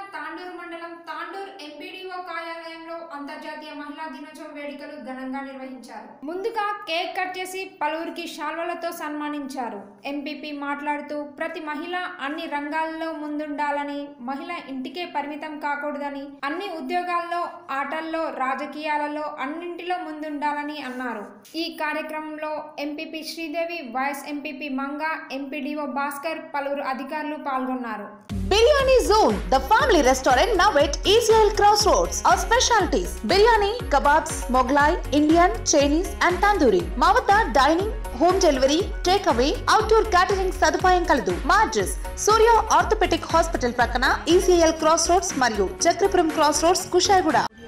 తాండూరు మండలం తాండూర్ ఎంపీడీఓ కార్యాలయంలో అంతర్జాతీయ మహిళా దినోత్సవం వేడుకలు ఘనంగా నిర్వహించారు ముందుగా కేక్ కట్ చేసి పలువురికి శాల్వలతో సన్మానించారు ఎంపీపీ మాట్లాడుతూ ప్రతి మహిళ అన్ని రంగాల్లో ముందుండాలని మహిళ ఇంటికే పరిమితం కాకూడదని అన్ని ఉద్యోగాల్లో ఆటల్లో రాజకీయాలలో అన్నింటిలో ముందుండాలని అన్నారు ఈ కార్యక్రమంలో MPP Sridevi vice MPP Manga MPDO Bhaskar పలువురు అధికారులు పాల్గొన్నారు Biryani Zone, the family restaurant now at ECL Crossroads. Our specialties biryani, kebabs, Moglai, Indian, Chinese, and tandoori. మా వద్ద dining home delivery take away outdoor catering సదుపాయం కలదు మా అడ్రస్ సూర్య ఆర్థోపెటిక్ హాస్పిటల్ ప్రక్కన ECL cross roads మరియు Chakrapuram cross roads Kushaiguda